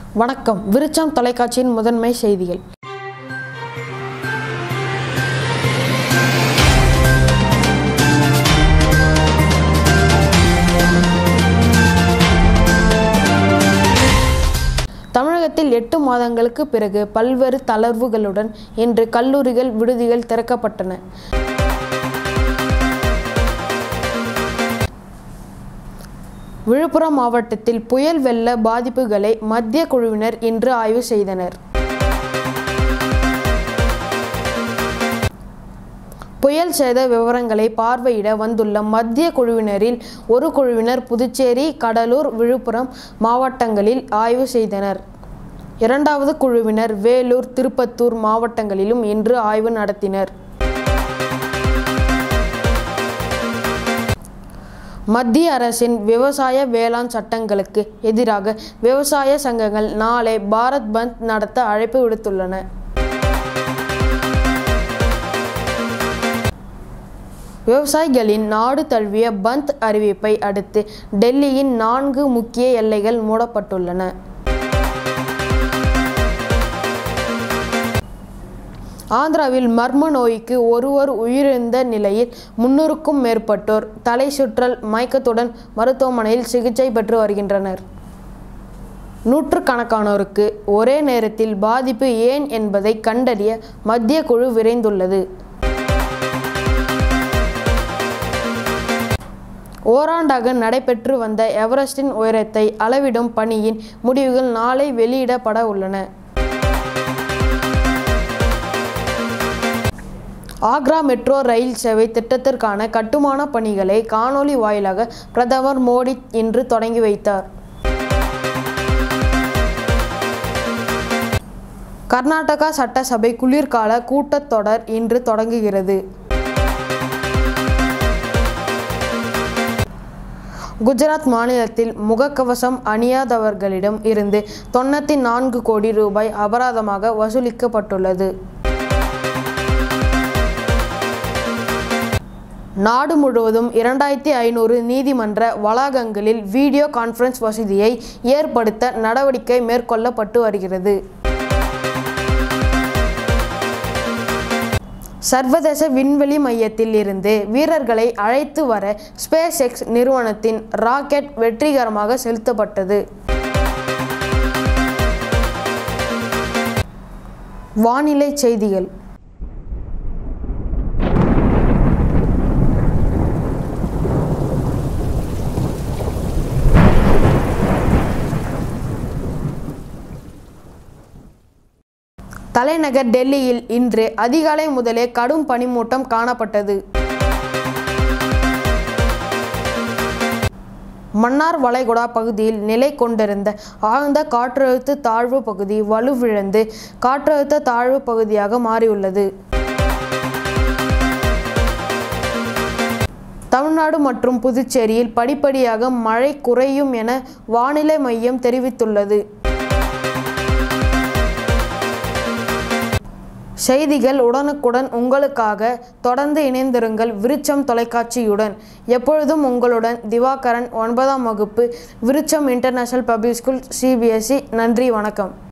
வணக்கம் விருச்சம் தொலைக்காட்சியின் முதன்மை செய்திகள் தமிழகத்தில் எட்டு மாதங்களுக்கு பிறகு பல்வேறு தளர்வுகளுடன் இன்று கல்லூரிகள் விடுதிகள் திறக்கப்பட்டன விழுப்புரம் மாவட்டத்தில் புயல் வெள்ள பாதிப்புகளை மத்திய குழுவினர் இன்று ஆய்வு செய்தனர் புயல் சேத விவரங்களை பார்வையிட வந்துள்ள மத்திய குழுவினரில் ஒரு குழுவினர் புதுச்சேரி கடலூர் விழுப்புரம் மாவட்டங்களில் ஆய்வு செய்தனர் இரண்டாவது குழுவினர் வேலூர் திருப்பத்தூர் மாவட்டங்களிலும் இன்று ஆய்வு நடத்தினர் மத்திய அரசின் விவசாய வேளாண் சட்டங்களுக்கு எதிராக விவசாய சங்கங்கள் நாளை பாரத் பந்த் நடத்த அழைப்பு விடுத்துள்ளன விவசாயிகளின் நாடு தழுவிய பந்த் அறிவிப்பை அடுத்து டெல்லியின் நான்கு முக்கிய எல்லைகள் மூடப்பட்டுள்ளன ஆந்திராவில் மர்ம நோய்க்கு ஒருவர் உயிரிழந்த நிலையில் முன்னூறுக்கும் மேற்பட்டோர் தலை சுற்றல் மயக்கத்துடன் மருத்துவமனையில் சிகிச்சை பெற்று வருகின்றனர் நூற்றுக்கணக்கானோருக்கு ஒரே நேரத்தில் பாதிப்பு ஏன் என்பதை கண்டறிய மத்திய குழு விரைந்துள்ளது ஓராண்டாக நடைபெற்று வந்த எவரெஸ்டின் உயரத்தை அளவிடும் பணியின் முடிவுகள் நாளை வெளியிடப்பட உள்ளன ஆக்ரா மெட்ரோ ரயில் சேவை திட்டத்திற்கான கட்டுமான பணிகளை காணொலி வாயிலாக பிரதமர் மோடி இன்று தொடங்கி வைத்தார் கர்நாடகா சட்டசபை குளிர்கால கூட்டத்தொடர் இன்று தொடங்குகிறது குஜராத் மாநிலத்தில் முகக்கவசம் அணியாதவர்களிடம் இருந்து தொண்ணூற்றி நான்கு கோடி ரூபாய் அபராதமாக வசூலிக்கப்பட்டுள்ளது நாடு முழுவதும் இரண்டாயிரத்தி ஐநூறு நீதிமன்ற வளாகங்களில் வீடியோ கான்ஃபரன்ஸ் வசதியை ஏற்படுத்த நடவடிக்கை மேற்கொள்ளப்பட்டு வருகிறது சர்வதேச விண்வெளி மையத்தில் இருந்து வீரர்களை அழைத்து வர ஸ்பேஸ் எக்ஸ் நிறுவனத்தின் ராக்கெட் வெற்றிகரமாக செலுத்தப்பட்டது வானிலை செய்திகள் தலைநகர் டெல்லியில் இன்று அதிகாலை முதலே கடும் பனிமூட்டம் காணப்பட்டது மன்னார் வளைகுடா பகுதியில் நிலை கொண்டிருந்த ஆழ்ந்த காற்றழுத்த தாழ்வு பகுதி வலுவிழந்து காற்றழுத்த தாழ்வு பகுதியாக மாறியுள்ளது தமிழ்நாடு மற்றும் புதுச்சேரியில் படிப்படியாக மழை குறையும் என வானிலை மையம் தெரிவித்துள்ளது செய்திகள் உடனுக்குடன் உங்களுக்காக தொடர்ந்து இணைந்திருங்கள் விருச்சம் தொலைக்காட்சியுடன் எப்பொழுதும் உங்களுடன் திவாகரன் ஒன்பதாம் வகுப்பு Vriksham international public school CBSE நன்றி வணக்கம்